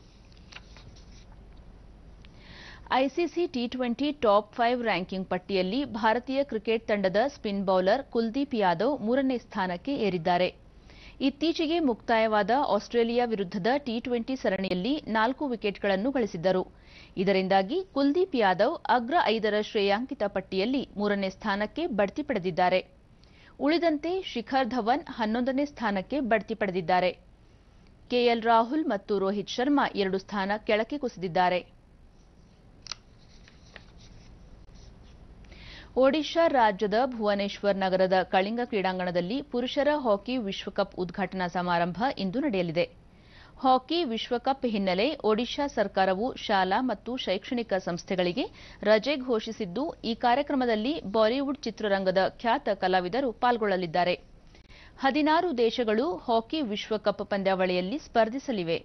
A: ICC T twenty top five ranking ಪಟ್ಟಿಯಲ್ಲಿ ಭಾರತೀಯ ಕ್ರಿಕೆಟ್ ತಂಡದ ಸ್ಪಿನ್ ಬೌಲರ್ ಕುಲ್ದೀಪ್ ಯಾದವ್ ಮೂರನೇ ಸ್ಥಾನಕ್ಕೆ ಏರಿದ್ದಾರೆ ಇತ್ತೀಚೆಗೆ ಮುಕ್ತಾಯವಾದ ಆಸ್ಟ್ರೇಲಿಯಾ ವಿರುದ್ಧದ ಟಿ ಟ್ವೆಂಟಿ ಸರಣಿಯಲ್ಲಿ ನಾಲ್ಕು ವಿಕೆಟ್ಗಳನ್ನು ಗಳಿಸಿದ್ದರು ಇದರಿಂದಾಗಿ ಕುಲ್ದೀಪ್ ಯಾದವ್ ಅಗ್ರ ಐದರ ಶ್ರೇಯಾಂಕಿತ ಪಟ್ಟಿಯಲ್ಲಿ ಮೂರನೇ ಸ್ಥಾನಕ್ಕೆ ಬಡ್ತಿ ಪಡೆದಿದ್ದಾರೆ ಉಳಿದಂತೆ ಶಿಖರ್ ಧವನ್ ಹನ್ನೊಂದನೇ ಸ್ಥಾನಕ್ಕೆ ಬಡ್ತಿ ಪಡೆದಿದ್ದಾರೆ ಕೆಎಲ್ ರಾಹುಲ್ ಮತ್ತು ರೋಹಿತ್ ಶರ್ಮಾ ಎರಡು ಸ್ಥಾನ ಕೆಳಕ್ಕೆ ಕುಸಿದಿದ್ದಾರೆ ಒಡಿಶಾ ರಾಜ್ಯದ ಭುವನೇಶ್ವರ್ ನಗರದ ಕಳಿಂಗ ಕ್ರೀಡಾಂಗಣದಲ್ಲಿ ಪುರುಷರ ಹಾಕಿ ವಿಶ್ವಕಪ್ ಉದ್ಘಾಟನಾ ಸಮಾರಂಭ ಇಂದು ನಡೆಯಲಿದೆ ಹಾಕಿ ವಿಶ್ವಕಪ್ ಹಿನ್ನೆಲೆ ಒಡಿಶಾ ಸರ್ಕಾರವು ಶಾಲಾ ಮತ್ತು ಶೈಕ್ಷಣಿಕ ಸಂಸ್ಥೆಗಳಿಗೆ ರಜೆ ಘೋಷಿಸಿದ್ದು ಈ ಕಾರ್ಯಕ್ರಮದಲ್ಲಿ ಬಾಲಿವುಡ್ ಚಿತ್ರರಂಗದ ಖ್ಯಾತ ಕಲಾವಿದರು ಪಾಲ್ಗೊಳ್ಳಲಿದ್ದಾರೆ ಹದಿನಾರು ದೇಶಗಳು ಹಾಕಿ ವಿಶ್ವಕಪ್ ಪಂದ್ಯಾವಳಿಯಲ್ಲಿ ಸ್ಪರ್ಧಿಸಲಿವೆ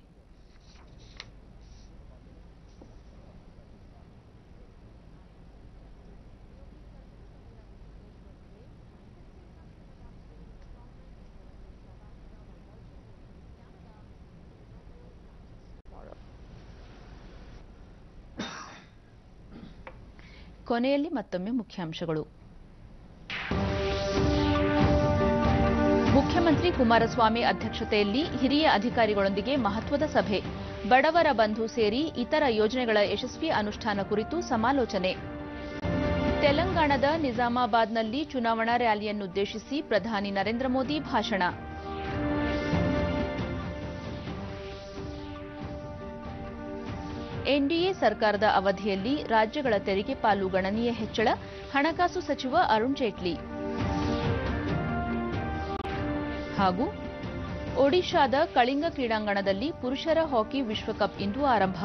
A: ಕೊನೆಯಲ್ಲಿ ಮತ್ತೊಮ್ಮೆ ಮುಖ್ಯಾಂಶಗಳು ಮುಖ್ಯಮಂತ್ರಿ ಕುಮಾರಸ್ವಾಮಿ ಅಧ್ಯಕ್ಷತೆಯಲ್ಲಿ ಹಿರಿಯ ಅಧಿಕಾರಿಗಳೊಂದಿಗೆ ಮಹತ್ವದ ಸಭೆ ಬಡವರ ಬಂಧು ಸೇರಿ ಇತರ ಯೋಜನೆಗಳ ಯಶಸ್ವಿ ಅನುಷ್ಠಾನ ಕುರಿತು ಸಮಾಲೋಚನೆ ತೆಲಂಗಾಣದ ನಿಜಾಮಾಬಾದ್ನಲ್ಲಿ ಚುನಾವಣಾ ರ್ಯಾಲಿಯನ್ನುದ್ದೇಶಿಸಿ ಪ್ರಧಾನಿ ನರೇಂದ್ರ ಮೋದಿ ಭಾಷಣ ಎನ್ಡಿಎ ಸರ್ಕಾರದ ಅವಧಿಯಲ್ಲಿ ರಾಜ್ಯಗಳ ತೆರಿಗೆ ಪಾಲು ಗಣನೀಯ ಹೆಚ್ಚಳ ಹಣಕಾಸು ಸಚಿವ ಅರುಣ್ ಜೇಟ್ಲಿ ಹಾಗೂ ಒಡಿಶಾದ ಕಳಿಂಗ ಕ್ರೀಡಾಂಗಣದಲ್ಲಿ ಪುರುಷರ ಹಾಕಿ ವಿಶ್ವಕಪ್ ಇಂದು ಆರಂಭ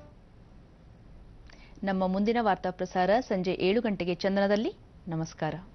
A: ನಮ್ಮ ಮುಂದಿನ ವಾರ್ತಾ ಪ್ರಸಾರ ಸಂಜೆ ಏಳು ಗಂಟೆಗೆ ಚಂದನದಲ್ಲಿ ನಮಸ್ಕಾರ